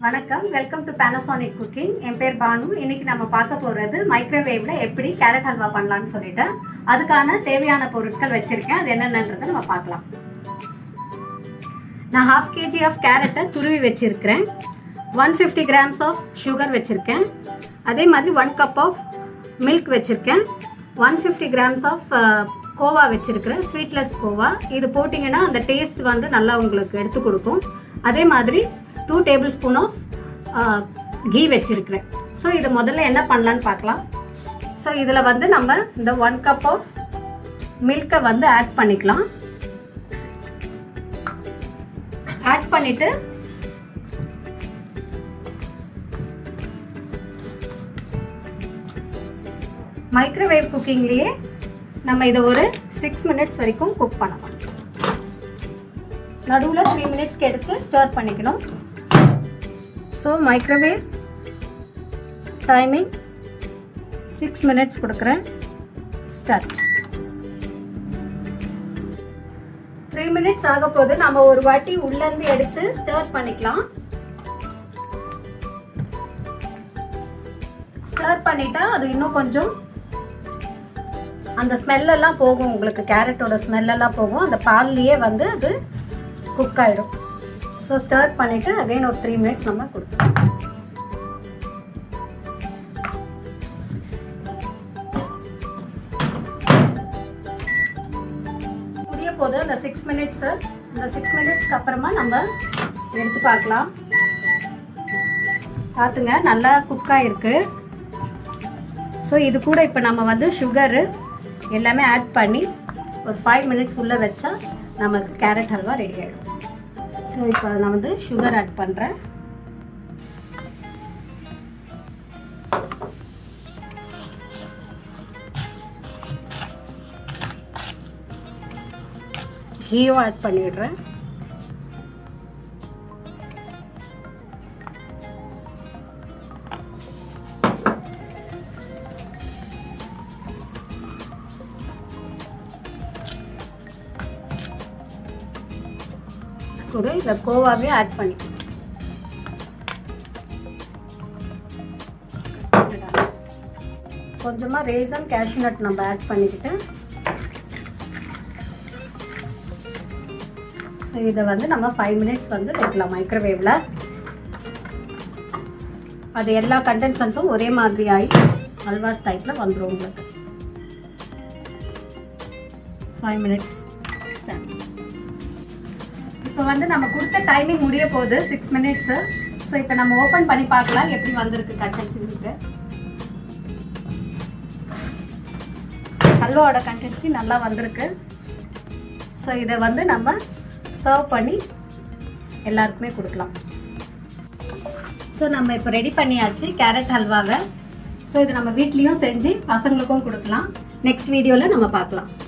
வணக்கம் welcome to Panasonic cooking என் பேர் பானு இன்னைக்கு நம்ம பார்க்க போகிறது மைக்ரோவேவில் எப்படி கேரட் ஹல்வா பண்ணலாம்னு சொல்லிட்டு அதுக்கான தேவையான பொருட்கள் வச்சுருக்கேன் அது என்னென்னன்றதை நம்ம பார்க்கலாம் நான் ஹாஃப் கேஜி ஆஃப் கேரட்டை துருவி வச்சுருக்கிறேன் one fifty grams of sugar வச்சுருக்கேன் அதே மாதிரி ஒன் கப் ஆஃப் மில்க் வச்சுருக்கேன் one fifty grams of khoa வச்சுருக்கிறேன் ஸ்வீட்லெஸ் கோவா இது போட்டிங்கன்னா அந்த டேஸ்ட் வந்து நல்லா உங்களுக்கு எடுத்து கொடுக்கும் அதே மாதிரி two tablespoon of ghee வச்சுருக்கிறேன் ஸோ இது முதல்ல என்ன பண்ணலான்னு பார்க்கலாம் ஸோ இதில் வந்து நம்ம இந்த ஒன் கப் ஆஃப் மில்கை வந்து ஆட் பண்ணிக்கலாம் ஆட் பண்ணிவிட்டு மைக்ரோவேவ் குக்கிங்லேயே நம்ம இதை ஒரு சிக்ஸ் மினிட்ஸ் வரைக்கும் குக் பண்ணலாம் நடுவில் த்ரீ மினிட்ஸ்க்கு எடுத்து ஸ்டோர் பண்ணிக்கணும் so microwave timing six minutes கொடுக்குறேன் ஸ்டார்ட் த்ரீ மினிட்ஸ் ஆக போது நம்ம ஒரு வாட்டி உள்ளேருந்து எடுத்து ஸ்டர் பண்ணிக்கலாம் ஸ்டர் பண்ணிட்டா அது இன்னும் கொஞ்சம் அந்த ஸ்மெல்லெல்லாம் போகும் உங்களுக்கு கேரட்டோட ஸ்மெல்லெல்லாம் போகும் அந்த பால்லையே வந்து அது குக் ஆகிடும் ஸோ ஸ்டர் பண்ணிவிட்டு அகைன் ஒரு த்ரீ மினிட்ஸ் நம்ம கொடுக்கலாம் புரிய போது அந்த சிக்ஸ் மினிட்ஸு அந்த சிக்ஸ் மினிட்ஸ்க்கு அப்புறமா நம்ம எடுத்து பார்க்கலாம் பார்த்துங்க நல்லா குக் ஆகிருக்கு ஸோ இது கூட இப்போ நம்ம வந்து சுகரு எல்லாமே ஆட் பண்ணி ஒரு ஃபைவ் மினிட்ஸ் உள்ளே வச்சா நமக்கு கேரட் ஹல்வா ரெடி ஆகிடும் ஸோ இப்போ நான் வந்து சுகர் ஆட் பண்ணுறேன் கீயும் ஆட் பண்ணிடுறேன் கூட இந்த கோவாவே ஆட் பண்ணிக்கணும் கொஞ்சமாக ரேசன் கேஷ்யூ நட் நம்ம ஆட் பண்ணிக்கிட்டு ஸோ இதை வந்து நம்ம ஃபைவ் மினிட்ஸ் வந்து வைக்கலாம் மைக்ரோவேவில் அது எல்லா கண்டென்சன்ஸும் ஒரே மாதிரி ஆகி அல்வா டைப்பில் வந்துடும் உங்களுக்கு ஃபைவ் மினிட்ஸ் ஸ்டாண்ட் இப்போ வந்து நம்ம கொடுத்த டைமிங் முடிய போகுது சிக்ஸ் மினிட்ஸு ஸோ இப்போ நம்ம ஓப்பன் பண்ணி பார்க்கலாம் எப்படி வந்திருக்கு கண்டென்சிக்கு ஹல்வாவோட கண்டென்சி நல்லா வந்திருக்கு ஸோ இதை வந்து நம்ம சர்வ் பண்ணி எல்லாருக்குமே கொடுக்கலாம் ஸோ நம்ம இப்போ ரெடி பண்ணியாச்சு கேரட் ஹல்வாவை ஸோ இது நம்ம வீட்லேயும் செஞ்சு பசங்களுக்கும் கொடுக்கலாம் நெக்ஸ்ட் வீடியோவில் நம்ம பார்க்கலாம்